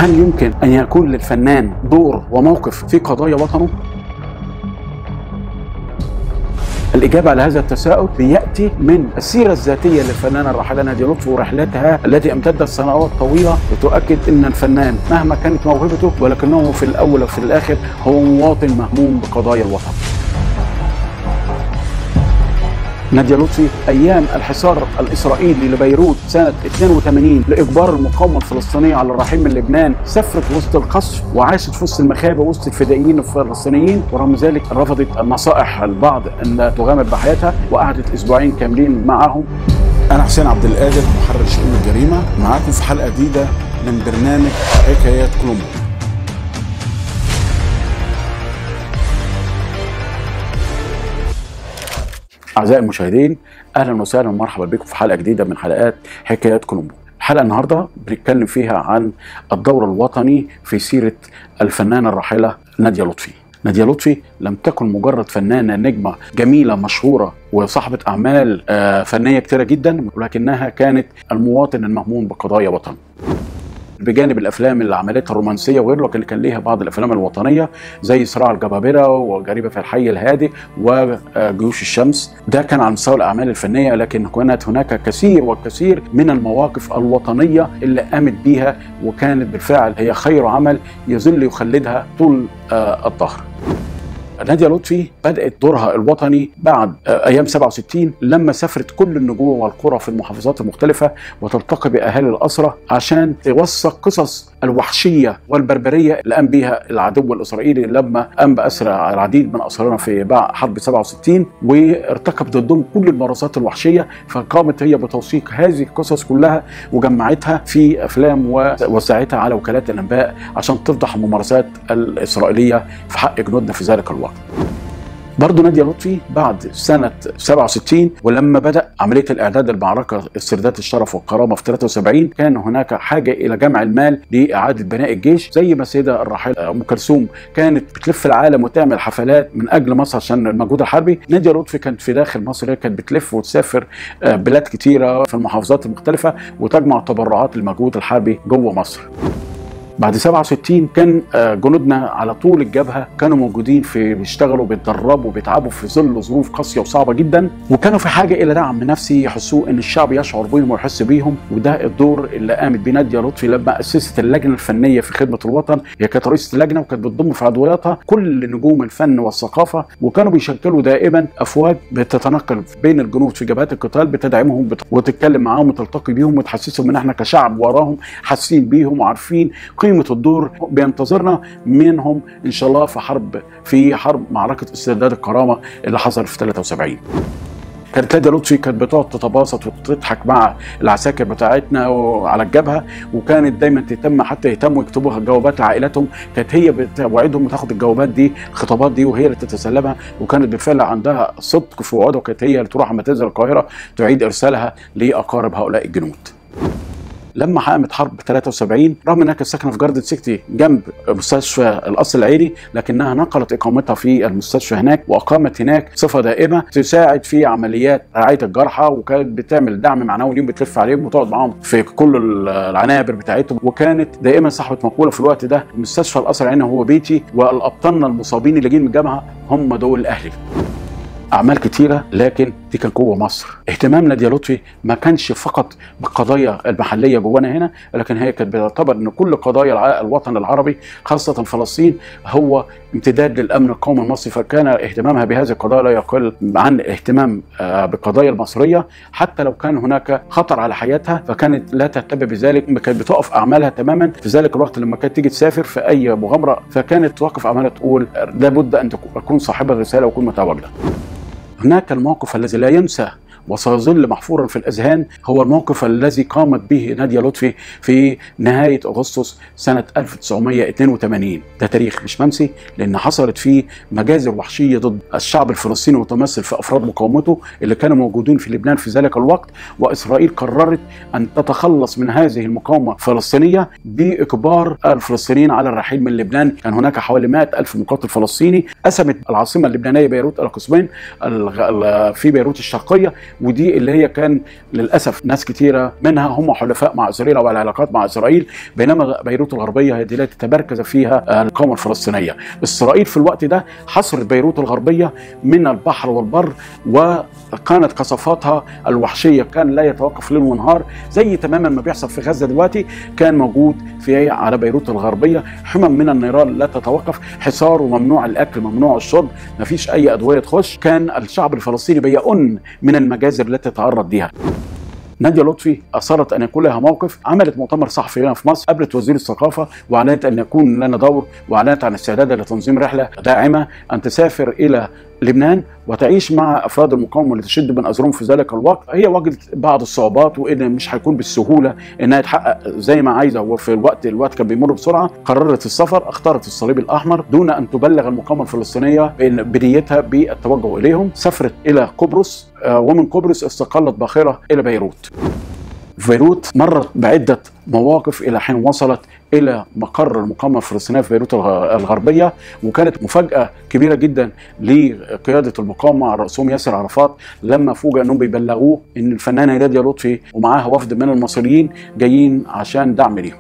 هل يمكن ان يكون للفنان دور وموقف في قضايا وطنه؟ الإجابة على هذا التساؤل بيأتي من السيرة الذاتية للفنانة الراحلة نادية لطفي ورحلتها التي امتدت سنوات طويلة وتؤكد أن الفنان مهما كانت موهبته ولكنه في الأول وفي الآخر هو مواطن مهموم بقضايا الوطن. نادية لطفي ايام الحصار الاسرائيلي لبيروت سنه 82 لاجبار المقاومه الفلسطينيه على الرحيل من لبنان سافرت وسط القصف وعاشت في وسط المخابئ وسط الفدائيين الفلسطينيين ورغم ذلك رفضت النصائح البعض ان تغامر بحياتها وقعدت اسبوعين كاملين معهم انا حسين عبد القادر محرر شؤون الجريمه معاكم في حلقه جديده من برنامج حكايات كولومبو اعزائي المشاهدين اهلا وسهلا ومرحبا بكم في حلقه جديده من حلقات حكايات كولومبو الحلقه النهارده بنتكلم فيها عن الدور الوطني في سيره الفنانه الراحله ناديه لطفي نادية لطفي لم تكن مجرد فنانة نجمة جميلة مشهورة وصاحبة أعمال آه، فنية كتيرة جدا ولكنها كانت المواطن المهموم بقضايا وطن بجانب الافلام اللي عملتها الرومانسيه وغيره لكن كان ليها بعض الافلام الوطنيه زي صراع الجبابره وجريمه في الحي الهادئ وجيوش الشمس ده كان على مستوى الاعمال الفنيه لكن كانت هناك كثير والكثير من المواقف الوطنيه اللي قامت بيها وكانت بالفعل هي خير عمل يظل يخلدها طول آه، الظهر نادية لطفي بدأت دورها الوطني بعد آه، أيام 67 لما سافرت كل النجوم والقرى في المحافظات المختلفة وتلتقي بأهالي الأسرة عشان توثق قصص الوحشية والبربرية اللي قام بها العدو الإسرائيلي لما قام بأسر العديد من أسرنا في بعد حرب 67 وارتكب ضدهم كل الممارسات الوحشية فقامت هي بتوثيق هذه القصص كلها وجمعتها في أفلام ووزعتها على وكالات الأنباء عشان تفضح الممارسات الإسرائيلية في حق جنودنا في ذلك الوقت برضه نادية لطفي بعد سنة 67 ولما بدأ عملية الإعداد المعركة استرداد الشرف والكرامة في 73 كان هناك حاجة إلى جمع المال لإعادة بناء الجيش زي ما السيدة الراحلة أم كلثوم كانت بتلف العالم وتعمل حفلات من أجل مصر عشان المجهود الحربي نادية لطفي كانت في داخل مصر هي كانت بتلف وتسافر آه، بلاد كتيرة في المحافظات المختلفة وتجمع تبرعات للمجهود الحربي جوه مصر بعد 67 كان آه، جنودنا على طول الجبهه كانوا موجودين في بيشتغلوا بيتدربوا بيتعبوا في ظل ظروف قاسيه وصعبه جدا وكانوا في حاجه الى دعم نفسي يحسوه ان الشعب يشعر بهم ويحس بيهم وده الدور اللي قامت بيه ناديه لطفي لما اسست اللجنه الفنيه في خدمه الوطن هي كانت رئيسه اللجنه وكانت بتضم في عضوياتها كل نجوم الفن والثقافه وكانوا بيشكلوا دائما افواج بتتنقل بين الجنود في جبهات القتال بتدعمهم بت- وتتكلم معاهم وتلتقي بيهم وتحسسهم ان احنا كشعب وراهم حاسين بيهم وعارفين قيمه الدور بينتظرنا منهم ان شاء الله في حرب في حرب معركه استرداد الكرامه اللي حصل في 73 كانت نادية لطفي كانت بتقعد تتباسط وتضحك مع العساكر بتاعتنا على الجبهه وكانت دايما تهتم حتى يهتموا يكتبوا جوابات لعائلاتهم كانت هي بتوعدهم وتاخد الجوابات دي الخطابات دي وهي اللي تتسلمها وكانت بالفعل عندها صدق في وعودها وكانت هي اللي تروح لما تنزل القاهره تعيد ارسالها لاقارب هؤلاء الجنود. لما قامت حرب 73 رغم انها كانت ساكنه في جاردن سيتي جنب مستشفى القصر العيني لكنها نقلت اقامتها في المستشفى هناك واقامت هناك صفه دائمه تساعد في عمليات رعايه الجرحى وكانت بتعمل دعم معنوي ليهم بتلف عليهم وتقعد معاهم في كل العنابر بتاعتهم وكانت دائما صاحبه مقوله في الوقت ده مستشفى القصر العيني هو بيتي والابطالنا المصابين اللي جايين من الجامعه هم دول اهلي اعمال كتيره لكن دي كان جوه مصر اهتمام ناديه لطفي ما كانش فقط بالقضايا المحليه جوانا هنا لكن هي كانت بتعتبر ان كل قضايا الع- الوطن العربي خاصه فلسطين هو امتداد للامن القومي المصري فكان اهتمامها بهذه القضايا لا يقل عن الاهتمام آه، بالقضايا المصريه حتى لو كان هناك خطر على حياتها فكانت لا تهتم بذلك كانت بتقف اعمالها تماما في ذلك الوقت لما كانت تيجي تسافر في اي مغامره فكانت توقف اعمالها تقول لابد ان تكون- اكون صاحبه رساله واكون متواجده هناك الموقف الذي لا ينسى وسيظل محفورا في الاذهان هو الموقف الذي قامت به ناديه لطفي في نهايه اغسطس سنه 1982 ده تاريخ مش منسي لان حصلت فيه مجازر وحشيه ضد الشعب الفلسطيني متمثل في افراد مقاومته اللي كانوا موجودين في لبنان في ذلك الوقت واسرائيل قررت ان تتخلص من هذه المقاومه الفلسطينيه باجبار الفلسطينيين على الرحيل من لبنان كان هناك حوالي 100 الف مقاتل فلسطيني قسمت العاصمه اللبنانيه بيروت الى قسمين الغ- ال- في بيروت الشرقيه ودي اللي هي كان للاسف ناس كتيره منها هم حلفاء مع اسرائيل او العلاقات مع اسرائيل بينما بيروت الغربيه هي دي التي تمركز فيها القومه الفلسطينيه اسرائيل في الوقت ده حصرت بيروت الغربيه من البحر والبر وكانت قصفاتها الوحشيه كان لا يتوقف ليل ونهار زي تماما ما بيحصل في غزه دلوقتي كان موجود في على بيروت الغربيه حمم من النيران لا تتوقف حصار وممنوع الاكل ممنوع الشرب ما فيش اي ادويه تخش كان الشعب الفلسطيني بيئن من المجازر التي تعرض ليها ناديه لطفي اصرت ان يكون لها موقف عملت مؤتمر صحفي هنا في مصر قابلت وزير الثقافه واعلنت ان يكون لنا دور واعلنت عن استعدادها لتنظيم رحله داعمه ان تسافر الى لبنان وتعيش مع افراد المقاومه اللي تشد من ازرهم في ذلك الوقت هي وجدت بعض الصعوبات وان مش هيكون بالسهوله انها تحقق زي ما عايزه وفي الوقت الوقت كان بيمر بسرعه قررت السفر اختارت الصليب الاحمر دون ان تبلغ المقاومه الفلسطينيه بنيتها بالتوجه اليهم سافرت الى قبرص ومن قبرص استقلت باخره الى بيروت بيروت مرت بعدة مواقف إلى حين وصلت إلى مقر المقاومة الفلسطينية في بيروت الغربية وكانت مفاجأة كبيرة جدا لقيادة المقاومة على رأسهم ياسر عرفات لما فوجئ أنهم بيبلغوه أن الفنانة نادية لطفي ومعاها وفد من المصريين جايين عشان دعم ليهم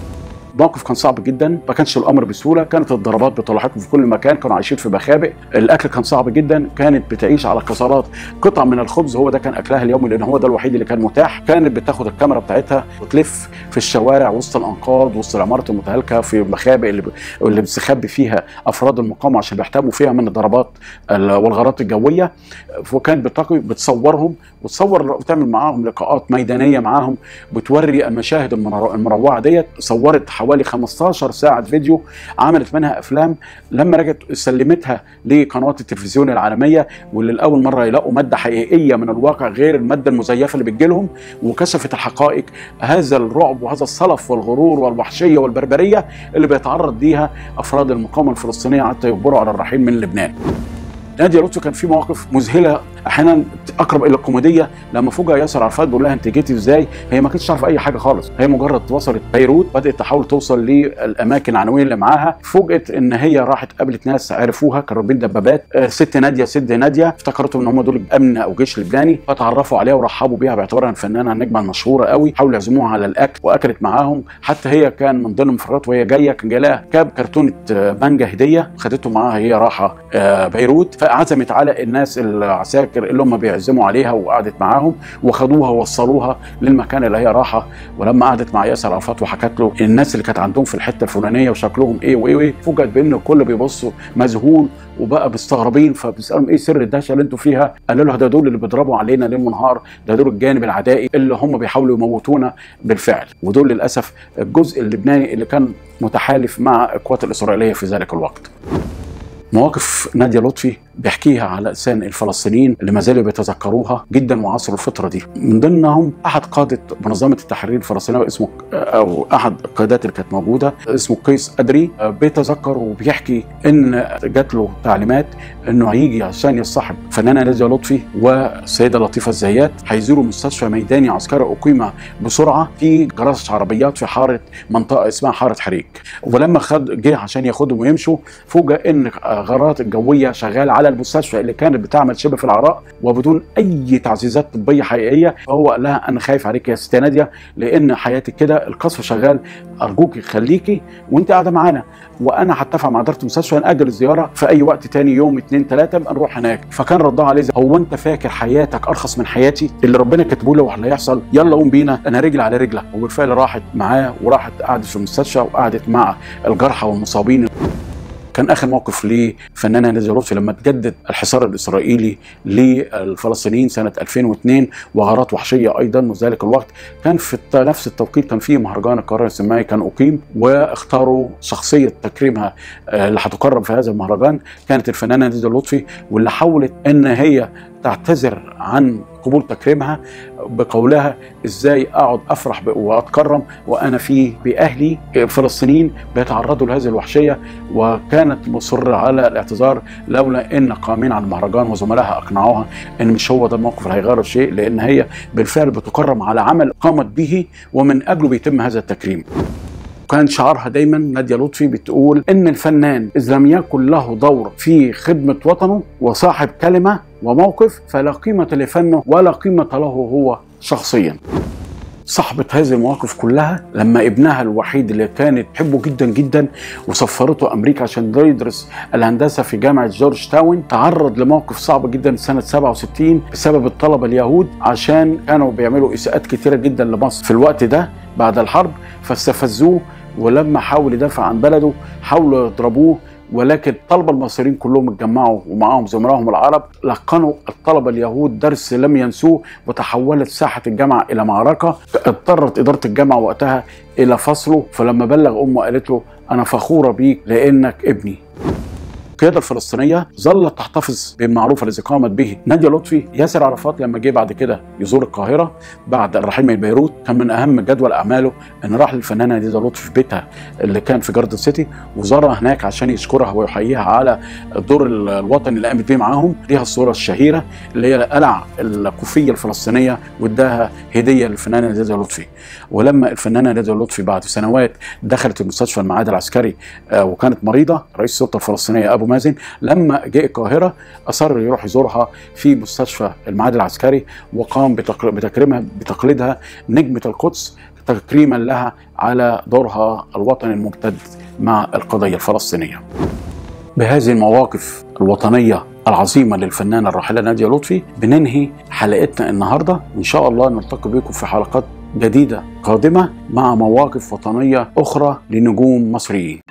موقف كان صعب جدا ما كانش الامر بسهوله كانت الضربات بتلاحقهم في كل مكان كانوا عايشين في مخابئ الاكل كان صعب جدا كانت بتعيش على كسرات قطع من الخبز هو ده كان اكلها اليومي لان هو ده الوحيد اللي كان متاح كانت بتاخد الكاميرا بتاعتها وتلف في الشوارع وسط الانقاض وسط العمارات المتهالكه في المخابئ اللي, ب... اللي بتستخبي فيها افراد المقاومه عشان بيحتموا فيها من الضربات والغارات الجويه وكانت بتقي بتصورهم وتصور وتعمل معاهم لقاءات ميدانيه معاهم بتوري المشاهد المروعه ديت صورت حوالي 15 ساعه فيديو عملت منها افلام لما رجعت سلمتها لقنوات التلفزيون العالميه واللي لاول مره يلاقوا ماده حقيقيه من الواقع غير الماده المزيفه اللي بتجيلهم وكشفت الحقائق هذا الرعب وهذا الصلف والغرور والوحشيه والبربريه اللي بيتعرض ليها افراد المقاومه الفلسطينيه حتى يجبروا على الرحيل من لبنان. ناديه لطفي كان في مواقف مذهله احيانا اقرب الى الكوميديه لما فوجئ ياسر عرفات بيقول لها انت جيتي ازاي هي ما كانتش تعرف اي حاجه خالص هي مجرد وصلت بيروت بدات تحاول توصل للاماكن العناوين اللي معاها فوجئت ان هي راحت قابلت ناس عرفوها كانوا راكبين دبابات آه ست ناديه ست ناديه افتكرتوا ان هم دول امن او جيش لبناني فتعرفوا عليها ورحبوا بيها باعتبارها الفنانه النجمه المشهوره قوي حاولوا يعزموها على الاكل واكلت معاهم حتى هي كان من ضمن المفردات وهي جايه كان جاي لها كاب كرتونه مانجا هديه خدته معاها هي راحه آه بيروت فعزمت على الناس العساكر اللي هم بيعزموا عليها وقعدت معاهم وخدوها ووصلوها للمكان اللي هي راحه ولما قعدت مع ياسر عرفات وحكت له الناس اللي كانت عندهم في الحته الفلانيه وشكلهم ايه وايه وايه فوجئت بان الكل بيبصوا مذهول وبقى مستغربين فبيسالهم ايه سر الدهشه اللي انتوا فيها؟ قالوا له ده دول اللي بيضربوا علينا ليل ونهار ده دول الجانب العدائي اللي هم بيحاولوا يموتونا بالفعل ودول للاسف الجزء اللبناني اللي كان متحالف مع القوات الاسرائيليه في ذلك الوقت. مواقف ناديه لطفي بيحكيها على لسان الفلسطينيين اللي ما زالوا بيتذكروها جدا وعصروا الفتره دي من ضمنهم احد قاده منظمه التحرير الفلسطينيه اسمه او احد القيادات اللي كانت موجوده اسمه قيس ادري بيتذكر وبيحكي ان جات له تعليمات انه هيجي عشان يصطحب فنانه ناديه لطفي والسيده لطيفه الزيات هيزوروا مستشفى ميداني عسكري اقيم بسرعه في جراج عربيات في حاره منطقه اسمها حاره حريق ولما خد جه عشان ياخدهم ويمشوا فوجئ ان غارات الجويه شغاله على المستشفى اللي كانت بتعمل شبه في العراء وبدون اي تعزيزات طبيه حقيقيه فهو قال لها انا خايف عليك يا ست ناديه لان حياتك كده القصف شغال ارجوكي خليكي وانت قاعده معانا وانا هتفق مع اداره المستشفى ناجل الزياره في اي وقت تاني يوم اتنين تلاته نبقى نروح هناك فكان ردها عليه هو انت فاكر حياتك ارخص من حياتي اللي ربنا كاتبه له واللي هيحصل يلا قوم بينا انا رجل على رجلك وبالفعل راحت معاه وراحت قعدت في المستشفى وقعدت مع الجرحى والمصابين كان اخر موقف لفنانه ناديه لطفي لما تجدد الحصار الاسرائيلي للفلسطينيين سنه 2002 وغارات وحشيه ايضا وذلك الوقت كان في نفس التوقيت كان في مهرجان القاهره السينمائي كان اقيم واختاروا شخصيه تكريمها اللي هتكرم في هذا المهرجان كانت الفنانه ناديه لطفي واللي حاولت ان هي تعتذر عن قبول تكريمها بقولها ازاي اقعد افرح واتكرم وانا في باهلي فلسطينيين بيتعرضوا لهذه الوحشيه وكانت مصره على الاعتذار لولا ان قائمين على المهرجان وزملائها اقنعوها ان مش هو ده الموقف اللي هيغير شيء لان هي بالفعل بتكرم على عمل قامت به ومن اجله بيتم هذا التكريم. وكان شعارها دايما ناديه لطفي بتقول ان الفنان اذا لم يكن له دور في خدمه وطنه وصاحب كلمه وموقف فلا قيمه لفنه ولا قيمه له هو شخصيا صاحبة هذه المواقف كلها لما ابنها الوحيد اللي كانت تحبه جدا جدا وسفرته امريكا عشان يدرس الهندسه في جامعه جورج تاون تعرض لموقف صعب جدا سنه 67 بسبب الطلبه اليهود عشان كانوا بيعملوا اساءات كتيره جدا لمصر في الوقت ده بعد الحرب فاستفزوه ولما حاول يدافع عن بلده حاولوا يضربوه ولكن الطلبه المصريين كلهم اتجمعوا ومعاهم زملائهم العرب لقنوا الطلبه اليهود درس لم ينسوه وتحولت ساحه الجامعه الى معركه اضطرت اداره الجامعه وقتها الى فصله فلما بلغ امه قالت له انا فخوره بيك لانك ابني القياده الفلسطينيه ظلت تحتفظ بالمعروف الذي قامت به ناديه لطفي ياسر عرفات لما جه بعد كده يزور القاهره بعد الرحيل من بيروت كان من اهم جدول اعماله ان راح للفنانه ناديه لطفي في بيتها اللي كان في جاردن سيتي وزارها هناك عشان يشكرها ويحييها على الدور الوطني اللي قامت بيه معاهم ليها الصوره الشهيره اللي هي قلع الكوفيه الفلسطينيه واداها هديه للفنانه ناديه لطفي ولما الفنانه ناديه لطفي بعد سنوات دخلت المستشفى المعاد العسكري وكانت مريضه رئيس السلطه الفلسطينيه ابو مازن لما جاء القاهره اصر يروح يزورها في مستشفى المعاد العسكري وقام بتكريمها بتقليدها نجمه القدس تكريما لها على دورها الوطني الممتد مع القضيه الفلسطينيه. بهذه المواقف الوطنيه العظيمة للفنانة الراحلة نادية لطفي بننهي حلقتنا النهاردة إن شاء الله نلتقي بكم في حلقات جديدة قادمة مع مواقف وطنية أخرى لنجوم مصريين